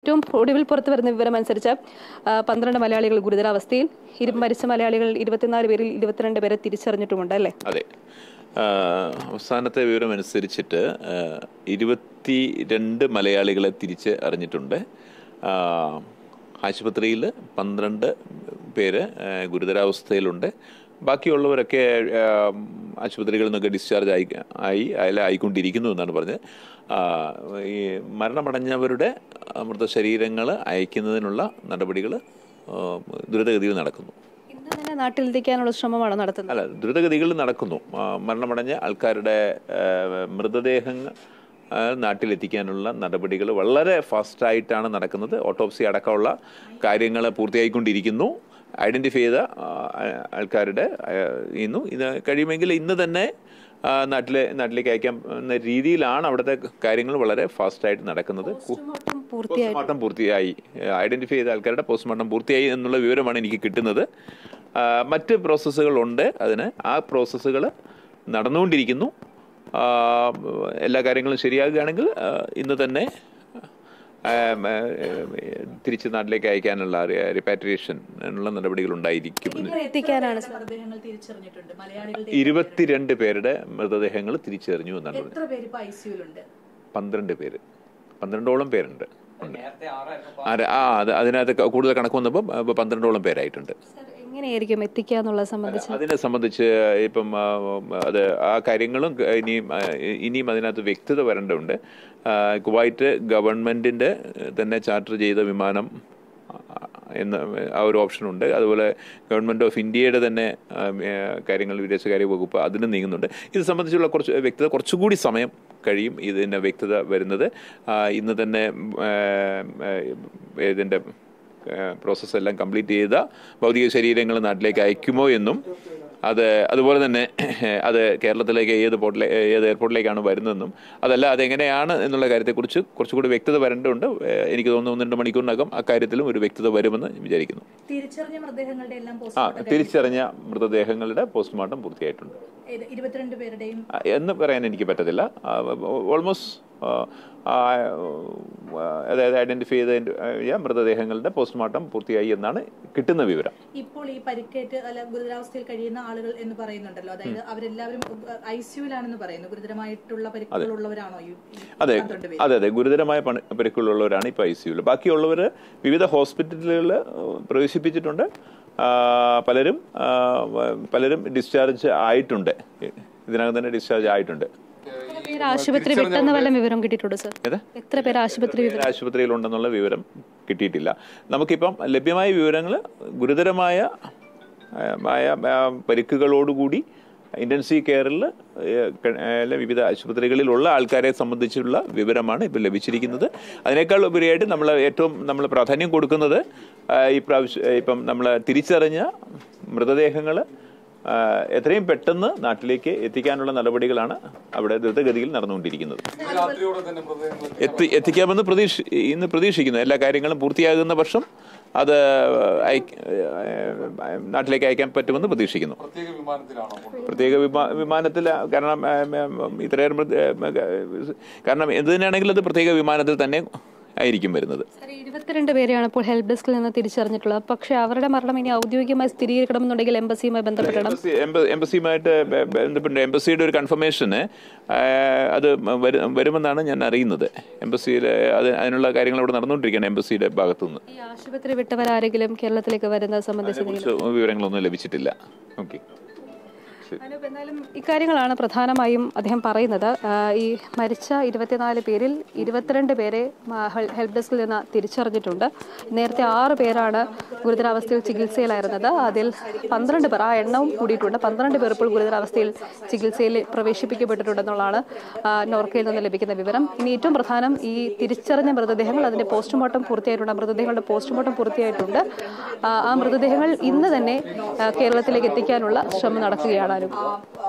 ഏറ്റവും ഒടുവിൽ പുറത്തു വരുന്ന വിവരം അനുസരിച്ച് ആ, പന്ത്രണ്ട് മലയാളികൾ ഗുരുതരാവസ്ഥയിൽ ഇരു മരിച്ച മലയാളികൾ ഇരുപത്തിനാല് പേരിൽ ഇരുപത്തിരണ്ട് പേരെ തിരിച്ചറിഞ്ഞിട്ടുമുണ്ട് അല്ലേ അതെ ആ, അവസാനത്തെ വിവരം അനുസരിച്ചിട്ട് ആ, ഇരുപത്തി രണ്ട് മലയാളികളെ തിരിച്ച് അറിഞ്ഞിട്ടുണ്ട് ആ, ആശുപത്രിയിൽ പന്ത്രണ്ട് പേര് ആ, ഗുരുതരാവസ്ഥയിലുണ്ട് ബാക്കിയുള്ളവരൊക്കെ ആ, ആശുപത്രികളിൽ നിന്നൊക്കെ ഡിസ്ചാർജ് ആയി ആയി അതിൽ ആയിക്കൊണ്ടിരിക്കുന്നു എന്നാണ് പറഞ്ഞത് ആ, ഈ മരണമടഞ്ഞവരുടെ മൃതശരീരങ്ങൾ അയക്കുന്നതിനുള്ള നടപടികൾ ദ്രുതഗതിയിൽ നടക്കുന്നു ഇന്ന് തന്നെ നാട്ടിലെത്തിക്കാനുള്ള ശ്രമമാണ് നടത്തുന്നത് അല്ല ദ്രുതഗതികളിൽ നടക്കുന്നു ആ, മരണമടഞ്ഞ ആൾക്കാരുടെ ആ, മൃതദേഹങ്ങൾ ആ, നാട്ടിലെത്തിക്കാനുള്ള നടപടികൾ വളരെ ഫാസ്റ്റായിട്ടാണ് നടക്കുന്നത് ഓട്ടോപ്സി അടക്കമുള്ള കാര്യങ്ങൾ പൂർത്തിയായിക്കൊണ്ടിരിക്കുന്നു ഐഡൻറ്റിഫൈ ചെയ്ത ആ, ആൾക്കാരുടെ ആ, ഇന്നു ഇത് കഴിയുമെങ്കിൽ ഇന്ന് തന്നെ ആ, നാട്ടിലെ നാട്ടിലേക്ക് അയക്കാവുന്ന രീതിയിലാണ് അവിടുത്തെ കാര്യങ്ങൾ വളരെ ഫാസ്റ്റായിട്ട് നടക്കുന്നത് പോസ്റ്റ്മോർട്ടം പൂർത്തിയായി പോസ്റ്റ്മോർട്ടം പൂർത്തിയായി ഐഡന്റിഫൈ ചെയ്ത ആൾക്കാരുടെ പോസ്റ്റ്മോർട്ടം പൂർത്തിയായി എന്നുള്ള വിവരമാണ് എനിക്ക് കിട്ടുന്നത് ആ, മറ്റ് പ്രോസസ്സുകളുണ്ട് അതിന് ആ പ്രോസസ്സുകൾ നടന്നുകൊണ്ടിരിക്കുന്നു ആ, എല്ലാ കാര്യങ്ങളും ശരിയാകുകയാണെങ്കിൽ ആ, ഇന്ന് തന്നെ ആ, ആ, തിരിച്ച് നാട്ടിലേക്ക് അയക്കാനുള്ള റിപ്പാട്രിയേഷൻ ഉള്ള നടപടികൾ ഉണ്ടായിരിക്കും ഇങ്ങനെ എത്തിക്കാനാണ് സർ. മൃതദേഹങ്ങൾ തിരിച്ചറിഞ്ഞിട്ടുണ്ട് മലയാളികളുടെ ഇരുപത്തിരണ്ട് പേരുടെ മൃതദേഹങ്ങൾ തിരിച്ചറിഞ്ഞു എന്നാണ് പറഞ്ഞത് എത്ര പേര് ഇപ്പൊ ഐ സിയുലുണ്ട് പന്ത്രണ്ട് പേര് പന്ത്രണ്ടോളം പേരുണ്ട് ഉണ്ട്. ആര- ആ അത് അതിനകത്ത് ക- കൂടുതൽ കണക്ക് വന്നപ്പോൾ ഇപ്പൊ പന്ത്രണ്ടോളം പേരായിട്ടുണ്ട് സർ, എങ്ങനെയായിരിക്കും എത്തിക്കാന്നുള്ളത് സംബന്ധിച്ച് അതിനെ സംബന്ധിച്ച് ഇപ്പം ആ, അത് ആ കാര്യങ്ങളും ക- ഇനിയും ആ, ഇനിയും അതിനകത്ത് വ്യക്തത വരേണ്ടതുണ്ട് ആ, കുവൈറ്റ് ഗവൺമെന്റിന്റെ തന്നെ ചാർട്ടർ ചെയ്ത വിമാനം ആ, എന്ന ആ ഒരു ഓപ്ഷനുണ്ട് അതുപോലെ ഗവൺമെന്റ് ഓഫ് ഇന്ത്യയുടെ തന്നെ ആ, ഏ, കാര്യങ്ങൾ വിദേശകാര്യ വകുപ്പ് അതിന് നീങ്ങുന്നുണ്ട് ഇത് സംബന്ധിച്ചുള്ള കുറച്ച് വ്യക്തത കുറച്ചുകൂടി സമയം കഴിയും ഇതിൻ്റെ വ്യക്തത വരുന്നത് ആ, ഇന്ന് തന്നെ ആ, ആ, ഇതിൻ്റെ പ്രോസസ്സ് എല്ലാം കംപ്ലീറ്റ് ചെയ്ത ഭൗതിക ശരീരങ്ങൾ നാട്ടിലേക്ക് അയക്കുമോ എന്നും അത് അതുപോലെ തന്നെ അത് കേരളത്തിലേക്ക് ഏത് പോർട്ടിലെ ഏത് എയർപോർട്ടിലേക്കാണ് വരുന്നതെന്നും അതല്ല അതെങ്ങനെയാണ് എന്നുള്ള കാര്യത്തെക്കുറിച്ച് കുറച്ചുകൂടി വ്യക്തത വരേണ്ടതുണ്ട് ഏഹ് എനിക്ക് തോന്നുന്നു ഒന്ന് രണ്ട് മണിക്കൂറിനകം അക്കാര്യത്തിലും ഒരു വ്യക്തത വരുമെന്ന് വിചാരിക്കുന്നു തിരിച്ചറിഞ്ഞ മൃതദേഹങ്ങളുടെ എല്ലാം ആ പോസ്റ്റ്മോർട്ടം തിരിച്ചറിഞ്ഞ മൃതദേഹങ്ങളുടെ പോസ്റ്റ്മോർട്ടം പൂർത്തിയായിട്ടുണ്ട് ഏത് ഇരുപത്തിരണ്ട് പേരുടെയും ആ, എന്ന് പറയാൻ എനിക്ക് പറ്റത്തില്ല ഓൾമോസ്റ്റ് അതായത് ഐഡന്റിഫൈ ചെയ്ത മൃതദേഹങ്ങളുടെ പോസ്റ്റ്മോർട്ടം പൂർത്തിയായി എന്നാണ് കിട്ടുന്ന വിവരം ഇപ്പോൾ ഈ പരിക്കേറ്റ് അല്ല ഗുരുതരാവസ്ഥയിൽ കഴിയുന്ന ആളുകൾ എന്ന് പറയുന്നുണ്ടല്ലോ അതായത് അവരെല്ലാവരും ഐ സിയുലാണെന്ന് പറയുന്നു ഗുരുതരമായിട്ടുള്ള പരിക്കുകളുള്ളവരാണോ ഈ ഈ അതെ പന്ത്രണ്ട് പേര്? അതെ അതെ ഗുരുതരമായ പണി പരിക്കുകളുള്ളവരാണ് ഇപ്പോൾ ഐ സിയുയിൽ ബാക്കിയുള്ളവർ വിവിധ ഹോസ്പിറ്റലുകളിൽ പ്രവേശിപ്പിച്ചിട്ടുണ്ട് ആ, പലരും ആ, വ- പലരും ഡിസ്ചാർജ് ആയിട്ടുണ്ട് ഇതിനകം തന്നെ ഡിസ്ചാർജ് ആയിട്ടുണ്ട് എത്ര പേര് ആശുപത്രി വിട്ടെന്ന വല്ല വിവരം കിട്ടിയിട്ടുണ്ടോ സർ ഏത് എത്ര പേര് ആശുപത്രി വിവരം ആശുപത്രിയിലുണ്ടെന്നുള്ള വിവരം കിട്ടിയിട്ടില്ല നമുക്കിപ്പം ലഭ്യമായ വിവരങ്ങൾ ഗുരുതരമായ ആ, മായ, ആ, പരിക്കുകളോടുകൂടി ഇന്റൻസീവ് കെയറിൽ വിവിധ ആശുപത്രികളിലുള്ള ആൾക്കാരെ സംബന്ധിച്ചുള്ള വിവരമാണ് ഇപ്പം ലഭിച്ചിരിക്കുന്നത് അതിനേക്കാൾ ഉപരിയായിട്ട് നമ്മൾ ഏറ്റവും നമ്മൾ പ്രാധാന്യം കൊടുക്കുന്നത് ആ, ഈ പ്രാവശ്യം ഇപ്പം നമ്മൾ തിരിച്ചറിഞ്ഞ മൃതദേഹങ്ങൾ എത്രയും പെട്ടെന്ന് നാട്ടിലേക്ക് എത്തിക്കാനുള്ള നടപടികളാണ് അവിടെ ദ്രുതഗതിയിൽ നടന്നുകൊണ്ടിരിക്കുന്നത് രാത്രിയോടെ തന്നെ മൃതദേഹങ്ങൾ എത്തി എത്തിക്കാമെന്ന് പ്രതീക്ഷ ഇന്ന് പ്രതീക്ഷിക്കുന്നു എല്ലാ കാര്യങ്ങളും പൂർത്തിയാകുന്ന പക്ഷം അത് അയക്ക- ഏഹ് നാട്ടിലേക്ക് അയക്കാൻ പറ്റുമെന്ന് പ്രതീക്ഷിക്കുന്നു പ്രത്യേക വിമാനത്തിലാണോ കൊണ്ടുപോകുന്നത്? പ്രത്യേക വിമാ വിമാനത്തിൽ കാരണം ഏഹ്, ഏഹ്, ഇത്രയേറെ മൃത- ഏഹ്, കാരണം എന്ത് തന്നെയാണെങ്കിലും അത് പ്രത്യേക വിമാനത്തിൽ തന്നെ ആയിരിക്കും വരുന്നത് സർ ഇരുപത്തിരണ്ട് പേരെയാണ് ഇപ്പോൾ ഹെൽപ്പ് ഡെസ്കിൽ നിന്ന് തിരിച്ചറിഞ്ഞിട്ടുള്ളത് പക്ഷേ അവരുടെ മരണം ഇനി ഔദ്യോഗികമായി സ്ഥിരീകരിക്കണമെന്നുണ്ടെങ്കിൽ എംബസിയുമായി ബന്ധപ്പെടണം എംബസി എംബ- എംബസിയുമായിട്ട് ബ- ബന്ധപ്പെട്ട് എംബസിയുടെ ഒരു കൺഫർമേഷന് അത് വരു- വരുമെന്നാണ് ഞാൻ അറിയുന്നത് എംബസിയിൽ അത് അതിനുള്ള കാര്യങ്ങൾ അവിടെ നടന്നുകൊണ്ടിരിക്കുകയാണ് എംബസിയുടെ ഭാഗത്തുനിന്ന് ഈ ആശുപത്രി വിട്ടവരാരെങ്കിലും കേരളത്തിലേക്ക് വരുന്നത് സംബന്ധിച്ച് കുറിച്ച് വിവരങ്ങളൊന്നും ലഭിച്ചിട്ടില്ല ഓക്കെ അനൂപ് എന്തായാലും ഇക്കാര്യങ്ങളാണ് പ്രധാനമായും അദ്ദേഹം പറയുന്നത് ആ, ഈ മരിച്ച ഇരുപത്തിനാല് പേരിൽ ഇരുപത്തിരണ്ട് പേരെ ആ, ഹെൽ- ഹെൽപ്പ് ഡെസ്കിൽ നിന്ന് തിരിച്ചറിഞ്ഞിട്ടുണ്ട് നേരത്തെ ആറ് പേരാണ് ഗുരുതരാവസ്ഥയിൽ ചികിത്സയിലായിരുന്നത് അതിൽ പന്ത്രണ്ട് പേർ ആ എണ്ണവും കൂടിയിട്ടുണ്ട് പന്ത്രണ്ട് പേർ ഇപ്പോൾ ഗുരുതരാവസ്ഥയിൽ ചികിത്സയിൽ പ്രവേശിപ്പിക്കപ്പെട്ടിട്ടുണ്ടെന്നുള്ളതാണ് ആ, നോർക്കയിൽ നിന്ന് ലഭിക്കുന്ന വിവരം ഇനി ഏറ്റവും പ്രധാനം ഈ തിരിച്ചറിഞ്ഞ മൃതദേഹങ്ങൾ അതിന്റെ പോസ്റ്റ്മോർട്ടം പൂർത്തിയായിട്ടുണ്ട് ആ മൃതദേഹങ്ങളുടെ പോസ്റ്റ്മോർട്ടം പൂർത്തിയായിട്ടുണ്ട് ആ, ആ മൃതദേഹങ്ങൾ ഇന്ന് തന്നെ ആ, കേരളത്തിലേക്ക് എത്തിക്കാനുള്ള ശ്രമം നടക്കുകയാണ് അനൂപ്